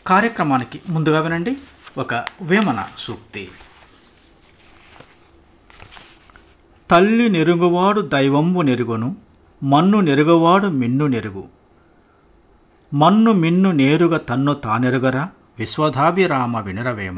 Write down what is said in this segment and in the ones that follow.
కార్యక్రమానికి ముందుగా వినండి ఒక వేమన సూక్తి తల్లి నెరుగువాడు దైవంబు నెరుగును మన్ను నెరుగువాడు మిన్ను నెరుగు మన్ను మిన్ను నేరుగా తన్ను తానెరుగరా విశ్వధాభిరామ వినురవేమ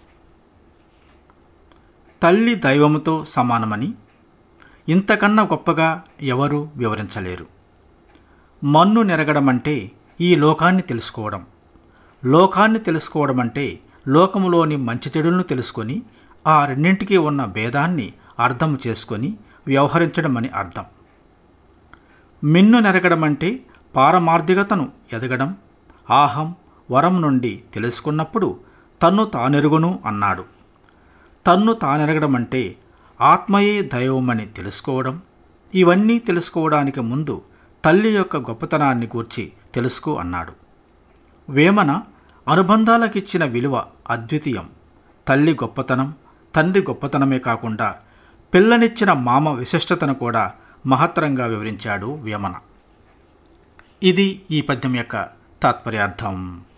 తల్లి దైవముతో సమానమని ఇంతకన్నా గొప్పగా ఎవరూ వివరించలేరు మన్ను నెరగడం అంటే ఈ లోకాన్ని తెలుసుకోవడం లోకాన్ని తెలుసుకోవడం అంటే లోకములోని మంచి చెడులను తెలుసుకొని ఆ రెండింటికి ఉన్న భేదాన్ని అర్థం చేసుకొని వ్యవహరించడం అని అర్థం మిన్ను నెరగడం అంటే పారమార్థికతను ఎదగడం ఆహం వరం నుండి తెలుసుకున్నప్పుడు తన్ను తానెరుగును అన్నాడు తన్ను తానెరగడం అంటే ఆత్మయే దైవమని తెలుసుకోవడం ఇవన్నీ తెలుసుకోవడానికి ముందు తల్లి యొక్క గొప్పతనాన్ని గూర్చి తెలుసుకో అన్నాడు వేమన అనుబంధాలకిచ్చిన విలువ అద్వితీయం తల్లి గొప్పతనం తండ్రి గొప్పతనమే కాకుండా పిల్లనిచ్చిన మామ విశిష్టతను కూడా మహత్తరంగా వివరించాడు వేమన ఇది ఈ పద్యం యొక్క తాత్పర్యార్థం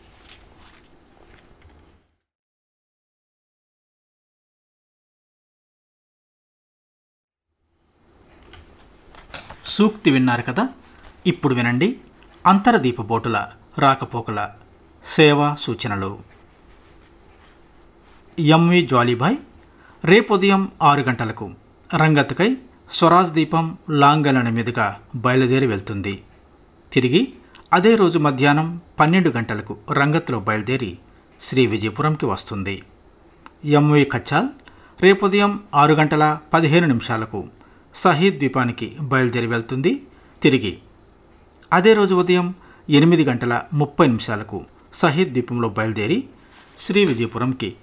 సూక్తి విన్నారు కదా ఇప్పుడు వినండి అంతరదీపబోటుల రాకపోకల సేవా సూచనలు ఎంవి జ్వాలీబాయ్ రేపు ఉదయం ఆరు గంటలకు రంగత్కై స్వరాజ్ దీపం లాంగలన మీదుగా బయలుదేరి వెళ్తుంది తిరిగి అదే రోజు మధ్యాహ్నం పన్నెండు గంటలకు రంగత్లో బయలుదేరి శ్రీ విజయపురంకి వస్తుంది ఎంవి కచ్చాల్ రేపు ఉదయం ఆరు గంటల పదిహేను నిమిషాలకు సహీద్ ద్వీపానికి బయలుదేరి వెళ్తుంది తిరిగి అదే రోజు ఉదయం ఎనిమిది గంటల ముప్పై నిమిషాలకు సహీద్ ద్వీపంలో బయలుదేరి శ్రీ విజయపురంకి